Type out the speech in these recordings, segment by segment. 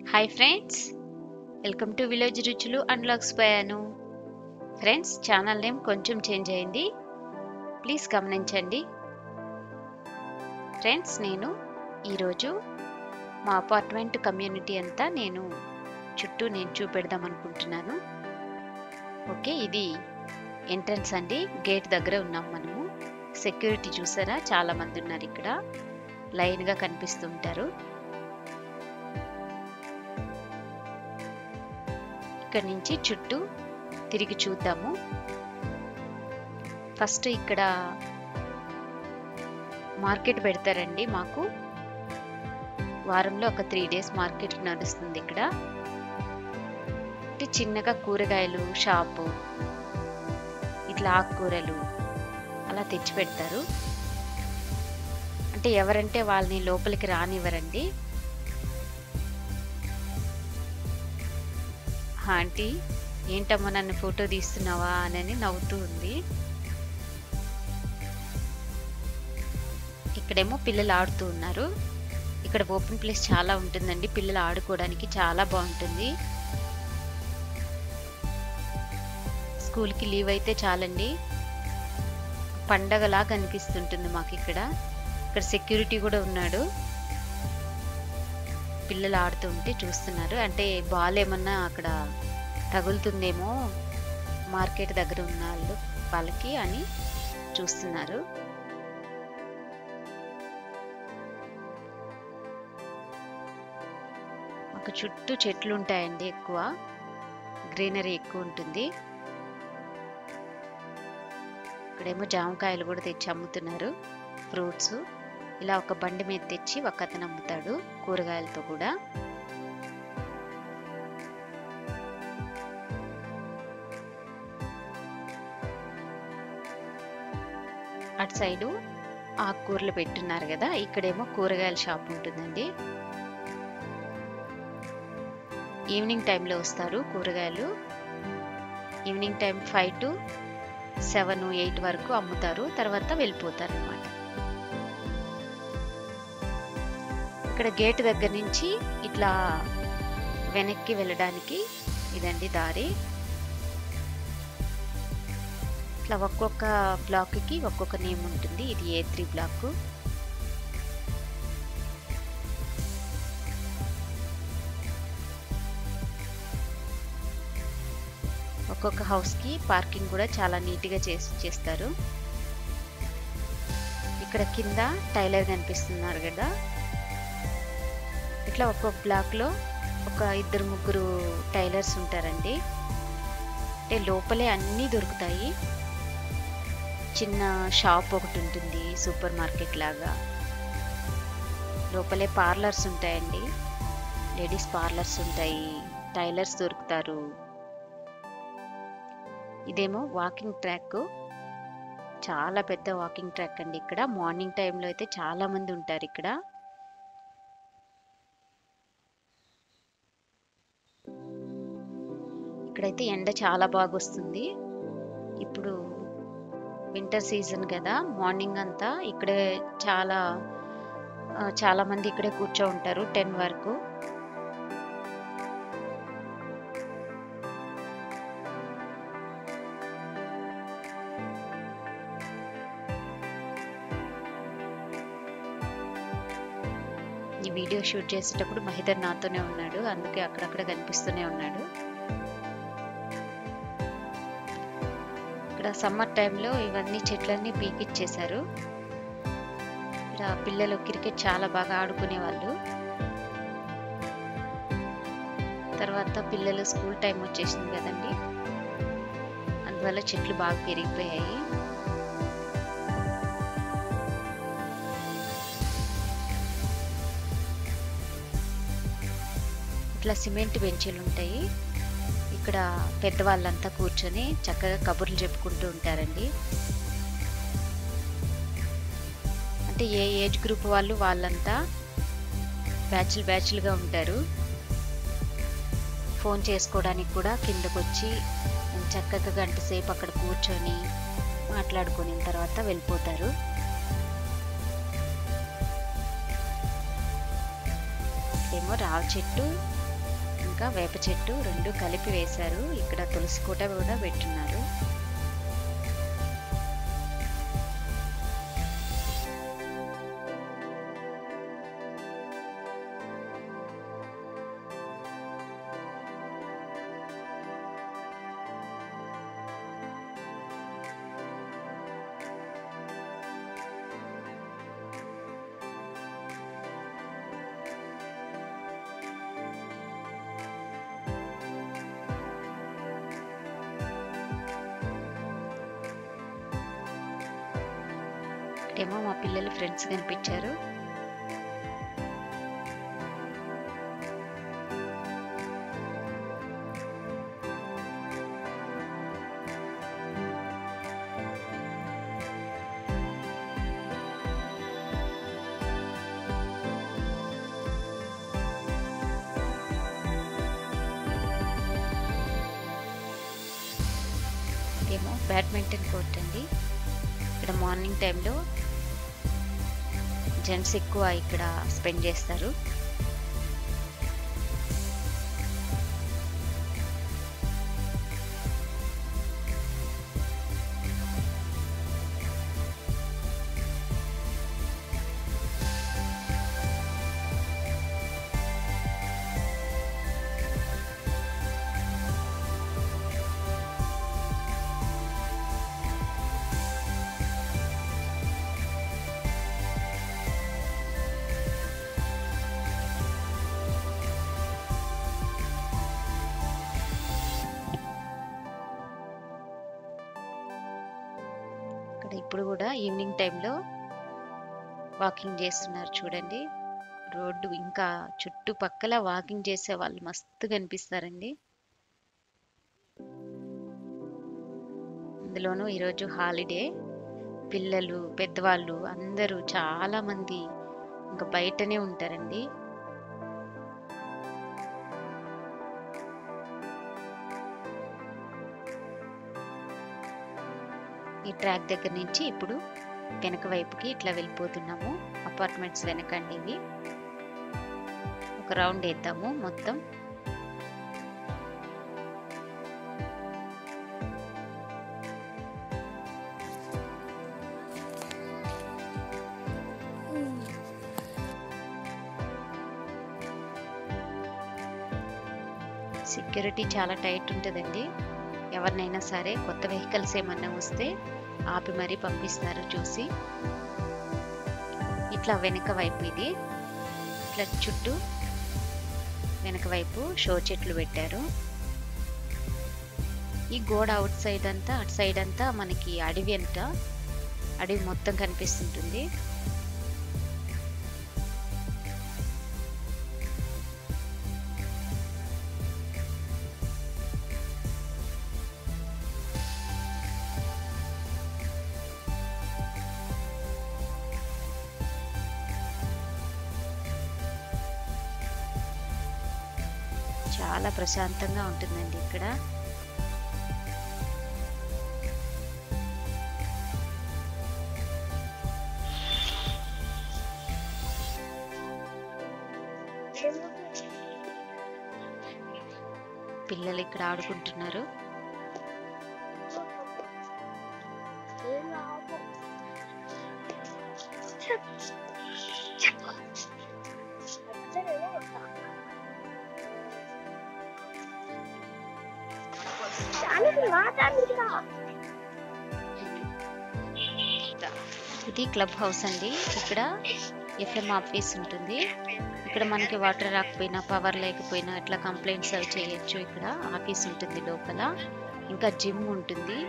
hi friends welcome to village రుచులు అన్లాక్స్ పోయాను ఫ్రెండ్స్ ఛానల్ నేమ్ కొంచెం చేంజ్ అయింది ప్లీజ్ గమనించండి ఫ్రెండ్స్ నేను ఈరోజు మా అపార్ట్మెంట్ కమ్యూనిటీ అంతా నేను చుట్టూ నేను చూపెడదాం అనుకుంటున్నాను ఓకే ఇది ఎంట్రన్స్ అండి గేట్ దగ్గర ఉన్నాం మనము సెక్యూరిటీ చూసారా చాలా మంది ఉన్నారు ఇక్కడ లైన్గా కనిపిస్తుంటారు ఇక్కడ నుంచి చుట్టూ తిరిగి చూద్దాము ఫస్ట్ ఇక్కడ మార్కెట్ పెడతారండి మాకు వారంలో ఒక త్రీ డేస్ మార్కెట్ నడుస్తుంది ఇక్కడ చిన్నగా కూరగాయలు షాపు ఇట్లా ఆకుకూరలు అలా తెచ్చి పెడతారు అంటే ఎవరంటే వాళ్ళని లోపలికి రానివ్వరండి ఆంటీ ఏంటమ్మా నన్ను ఫోటో తీస్తున్నావా అని నవ్వుతూ ఉంది ఇక్కడేమో పిల్లలు ఆడుతూ ఉన్నారు ఇక్కడ ఓపెన్ ప్లేస్ చాలా ఉంటుందండి పిల్లలు ఆడుకోవడానికి చాలా బాగుంటుంది స్కూల్కి లీవ్ అయితే చాలండి పండగలా కనిపిస్తుంటుంది మాకు ఇక్కడ ఇక్కడ సెక్యూరిటీ కూడా ఉన్నాడు పిల్లలు ఆడుతూ ఉంటే చూస్తున్నారు అంటే బాల్ ఏమన్నా అక్కడ తగులుతుందేమో మార్కెట్ దగ్గర ఉన్న వాళ్ళు వాళ్ళకి అని చూస్తున్నారు ఒక చుట్టూ చెట్లు ఉంటాయండి ఎక్కువ గ్రీనరీ ఎక్కువ ఉంటుంది ఇక్కడేమో జామకాయలు కూడా తెచ్చి అమ్ముతున్నారు ఫ్రూట్స్ ఇలా ఒక బండి మీద తెచ్చి ఒక అతను అమ్ముతాడు కూరగాయలతో కూడా అటు సైడు ఆకుకూరలు పెట్టున్నారు కదా ఇక్కడేమో కూరగాయల షాప్ ఉంటుందండి ఈవినింగ్ టైంలో వస్తారు కూరగాయలు evening time five to seven eight వరకు అమ్ముతారు తర్వాత వెళ్ళిపోతారు అనమాట ఇక్కడ గేట్ దగ్గర నుంచి ఇట్లా వెనక్కి వెళ్ళడానికి ఇదండి దారి ఇట్లా ఒక్కొక్క బ్లాక్కి ఒక్కొక్క నేమ్ ఉంటుంది ఇది ఏ త్రీ బ్లాక్ ఒక్కొక్క హౌస్కి పార్కింగ్ కూడా చాలా నీట్గా చేసి చేస్తారు ఇక్కడ కింద టైలర్ కనిపిస్తున్నారు కదా ఇట్లా ఒక్కొక్క బ్లాక్లో ఒక ఇద్దరు ముగ్గురు టైలర్స్ ఉంటారండి అంటే లోపలే అన్నీ దొరుకుతాయి చిన్న షాప్ ఒకటి ఉంటుంది సూపర్ మార్కెట్ లాగా లోపలే పార్లర్స్ ఉంటాయండి లేడీస్ పార్లర్స్ ఉంటాయి టైలర్స్ దొరుకుతారు ఇదేమో వాకింగ్ ట్రాక్ చాలా పెద్ద వాకింగ్ ట్రాక్ అండి ఇక్కడ మార్నింగ్ టైంలో అయితే చాలా మంది ఉంటారు ఇక్కడ ఇక్కడైతే ఎండ చాలా బాగా వస్తుంది ఇప్పుడు వింటర్ సీజన్ కదా మార్నింగ్ అంతా ఇక్కడే చాలా చాలా మంది ఇక్కడే కూర్చో ఉంటారు టెన్ వరకు ఈ వీడియో షూట్ చేసేటప్పుడు మహిధర్ నాతోనే ఉన్నాడు అందుకే అక్కడక్కడ కనిపిస్తూనే ఉన్నాడు ఇక్కడ సమ్మర్ టైంలో ఇవన్నీ చెట్లన్నీ పీకిచ్చేశారు ఇక్కడ పిల్లలు క్రికెట్ చాలా బాగా ఆడుకునే వాళ్ళు తర్వాత పిల్లలు స్కూల్ టైం వచ్చేసింది కదండి అందువల్ల చెట్లు బాగా పెరిగిపోయాయి ఇట్లా సిమెంట్ బెంచీలు ఉంటాయి ఇక్కడ పెద్దవాళ్ళంతా కూర్చొని చక్కగా కబుర్లు చెప్పుకుంటూ ఉంటారండి అంటే ఏ ఏజ్ గ్రూప్ వాళ్ళు వాళ్ళంతా బ్యాచ్లు బ్యాచ్లుగా ఉంటారు ఫోన్ చేసుకోవడానికి కూడా కిందకు వచ్చి చక్కగా గంట సేపు అక్కడ కూర్చొని మాట్లాడుకుని తర్వాత వెళ్ళిపోతారు ఏమో రావి చెట్టు ఇంకా వేప చెట్టు రెండు కలిపి వేశారు ఇక్కడ తులసి కోట కూడా పెట్టున్నారు ఏమో మా పిల్లలు ఫ్రెండ్స్ కనిపించారు ఏమో బ్యాడ్మింటన్ కోర్ట్ అండి ఇక్కడ మార్నింగ్ టైంలో జెంట్స్ ఎక్కువ ఇక్కడ స్పెండ్ చేస్తారు ఇక్కడ ఇప్పుడు కూడా ఈవినింగ్ టైంలో వాకింగ్ చేస్తున్నారు చూడండి రోడ్డు ఇంకా చుట్టుపక్కల వాకింగ్ చేసే వాళ్ళు మస్తు కనిపిస్తారండి అందులోనూ ఈరోజు హాలిడే పిల్లలు పెద్దవాళ్ళు అందరూ చాలా మంది ఇంకా బయటనే ఉంటారండి ఈ ట్రాక్ దగ్గర నుంచి ఇప్పుడు వెనక వైపుకి ఇట్లా వెళ్ళిపోతున్నాము అపార్ట్మెంట్స్ వెనకండి ఇవి ఒక రౌండ్ వేద్దాము మొత్తం సెక్యూరిటీ చాలా టైట్ ఉంటుందండి ఎవరినైనా సరే కొత్త వెహికల్స్ ఏమన్నా వస్తే ఆపి మరీ పంపిస్తారు చూసి ఇట్లా వెనక వైపు ఇది ఇట్లా చుట్టూ వెనక వైపు షో చెట్లు పెట్టారు ఈ గోడ అవుట్ సైడ్ అంతా అటు సైడ్ అంతా మనకి అడవి అంట అడవి మొత్తం కనిపిస్తుంటుంది చాలా ప్రశాంతంగా ఉంటుందండి ఇక్కడ పిల్లలు ఇక్కడ ఆడుకుంటున్నారు ఇది క్లబ్ హౌస్ అండి ఇక్కడ ఎఫ్ఎం ఆఫీస్ ఉంటుంది ఇక్కడ మనకి వాటర్ రాకపోయినా పవర్ లేకపోయినా ఇట్లా కంప్లైంట్స్ అవి చేయొచ్చు ఇక్కడ ఆఫీస్ ఉంటుంది లోపల ఇంకా జిమ్ ఉంటుంది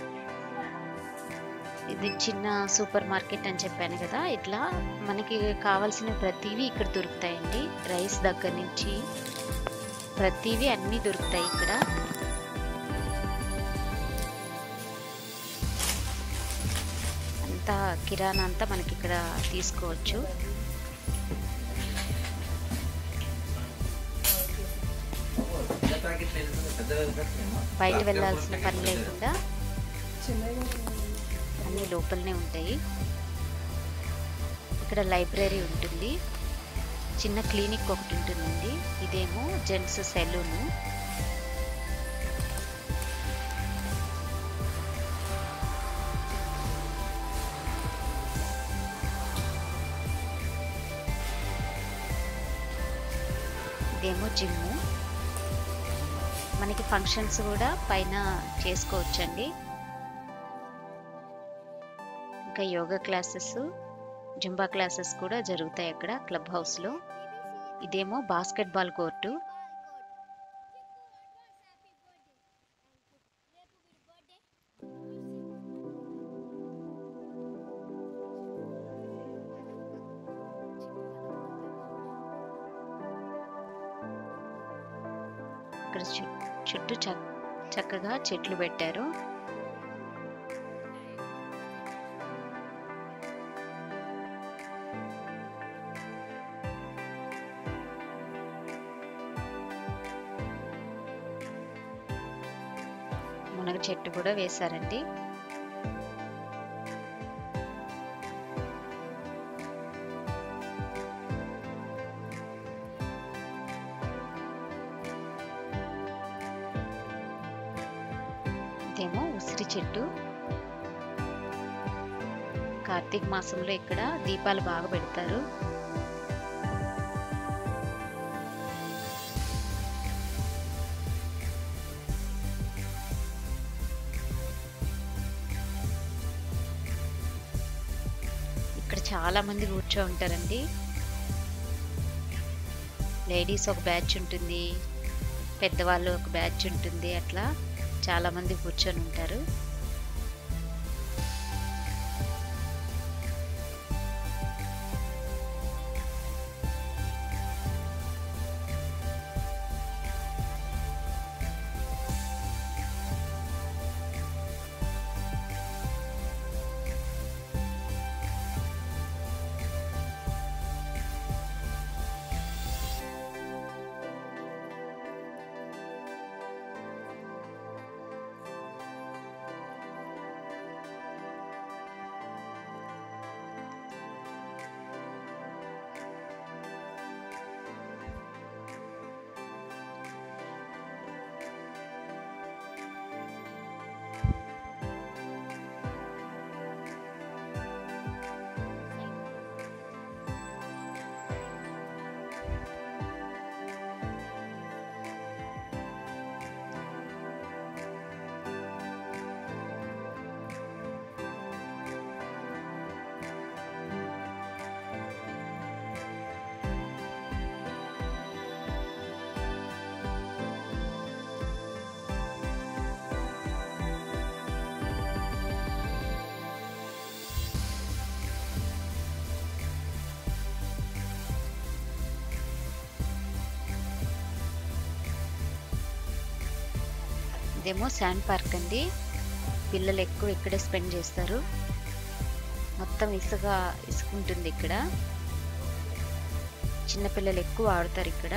ఇది చిన్న సూపర్ మార్కెట్ అని చెప్పాను కదా ఇట్లా మనకి కావాల్సిన ప్రతివి ఇక్కడ దొరుకుతాయండి రైస్ దగ్గర నుంచి ప్రతివి అన్నీ దొరుకుతాయి ఇక్కడ అంతా కిరాణా అంతా మనకి ఇక్కడ తీసుకోవచ్చు బయట వెళ్ళాల్సిన పని లేకుండా అన్ని లోపలనే ఉంటాయి ఇక్కడ లైబ్రరీ ఉంటుంది చిన్న క్లినిక్ ఒకటి ఉంటుందండి ఈ ఇదేమో జెంట్స్ సెలూన్ ఇదేమో జిమ్ మనకి ఫంక్షన్స్ కూడా పైన చేసుకోవచ్చండి ఇంకా యోగా క్లాసెస్ జుంబా క్లాసెస్ కూడా జరుగుతాయి అక్కడ క్లబ్ హౌస్లో ఇదేమో బాస్కెట్బాల్ కోర్టు ఇక్కడ చు- చుట్టూ చక్ చక్కగా చెట్లు పెట్టారు మునగ చెట్టు కూడా వేశారండి ఇదేమో ఉసిరి చెట్టు కార్తీక మాసంలో ఇక్కడ దీపాలు బాగా పెడతారు ఇక్కడ చాలా మంది కూర్చో ఉంటారండి లేడీస్ ఒక బ్యాచ్ ఉంటుంది పెద్దవాళ్ళు ఒక బ్యాచ్ ఉంటుంది అట్లా చాలా మంది కూర్చొని ఉంటారు ఇదేమో శాండ్ పార్క్ అండి పిల్లలు ఎక్కువ ఇక్కడే స్పెండ్ చేస్తారు మొత్తం ఇసుక ఇసుక ఉంటుంది ఇక్కడ చిన్నపిల్లలు ఎక్కువ ఆడుతారు ఇక్కడ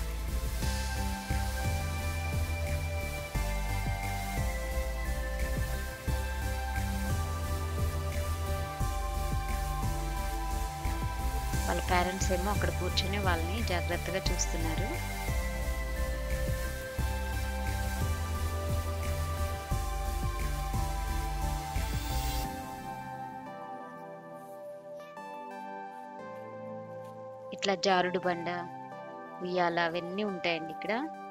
వాళ్ళ పేరెంట్స్ ఏమో అక్కడ కూర్చొని వాళ్ళని జాగ్రత్తగా చూస్తున్నారు ఇట్లా జారుడు బండ ఉయ్యాల అవన్నీ ఉంటాయండి ఇక్కడ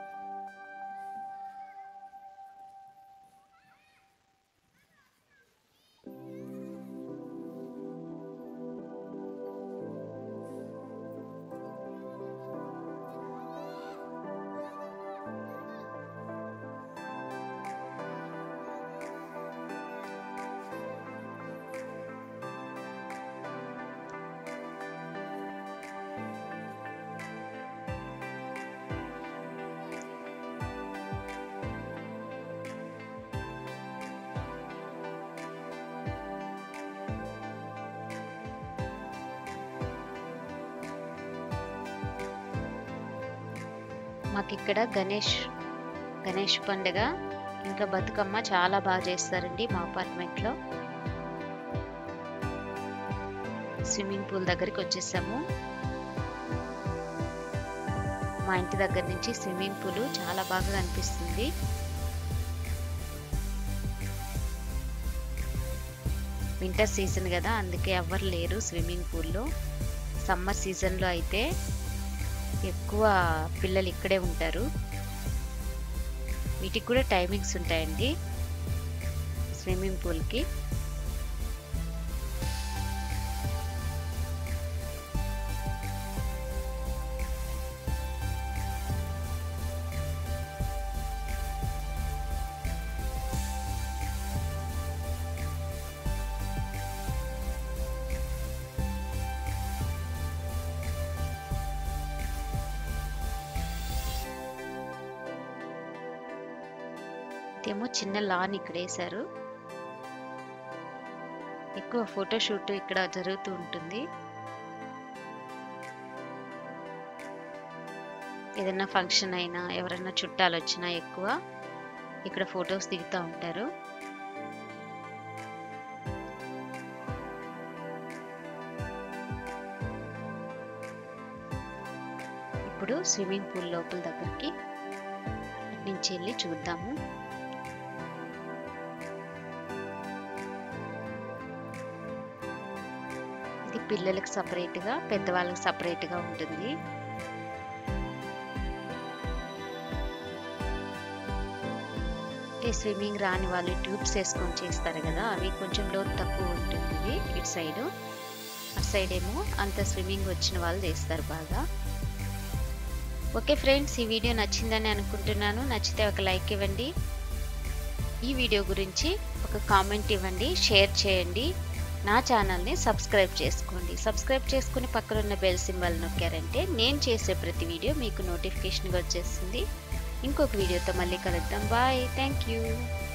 మాకు ఇక్కడ గణేష్ గణేష్ పండుగ ఇంకా బతుకమ్మ చాలా బాగా చేస్తారండి మా అపార్ట్మెంట్లో స్విమ్మింగ్ పూల్ దగ్గరికి వచ్చేసాము మా ఇంటి దగ్గర నుంచి స్విమ్మింగ్ పూల్ చాలా బాగా కనిపిస్తుంది వింటర్ సీజన్ కదా అందుకే ఎవ్వరు లేరు స్విమ్మింగ్ పూల్లో సమ్మర్ సీజన్లో అయితే ఎక్కువ పిల్లలు ఇక్కడే ఉంటారు వీటికి కూడా టైమింగ్స్ ఉంటాయండి స్విమ్మింగ్ పూల్కి ఇదేమో చిన్న లాన్ ఇక్కడ వేశారు ఎక్కువ ఫోటోషూట్ ఇక్కడ జరుగుతూ ఉంటుంది ఏదైనా ఫంక్షన్ అయినా ఎవరైనా చుట్టాలు వచ్చినా ఎక్కువ ఇక్కడ ఫొటోస్ దిగుతూ ఉంటారు ఇప్పుడు స్విమ్మింగ్ పూల్ లోపల దగ్గరికి నుంచి వెళ్ళి చూద్దాము ఇది పిల్లలకు సపరేట్గా పెద్దవాళ్ళకి సపరేట్గా ఉంటుంది ఈ స్విమ్మింగ్ రాని వాళ్ళు ట్యూబ్స్ వేసుకొని చేస్తారు కదా అవి కొంచెం లోతు తక్కువ ఉంటుంది ఇటు సైడ్ అటు సైడ్ ఏమో అంత స్విమ్మింగ్ వచ్చిన వాళ్ళు చేస్తారు బాగా ఓకే ఫ్రెండ్స్ ఈ వీడియో నచ్చిందని అనుకుంటున్నాను నచ్చితే ఒక లైక్ ఇవ్వండి ఈ వీడియో గురించి ఒక కామెంట్ ఇవ్వండి షేర్ చేయండి నా ఛానల్ని సబ్స్క్రైబ్ చేసుకోండి సబ్స్క్రైబ్ చేసుకుని పక్కన ఉన్న బెల్ సింబల్ నొక్కారంటే నేను చేసే ప్రతి వీడియో మీకు నోటిఫికేషన్గా వచ్చేస్తుంది ఇంకొక వీడియోతో మళ్ళీ కలుద్దాం బాయ్ థ్యాంక్ యూ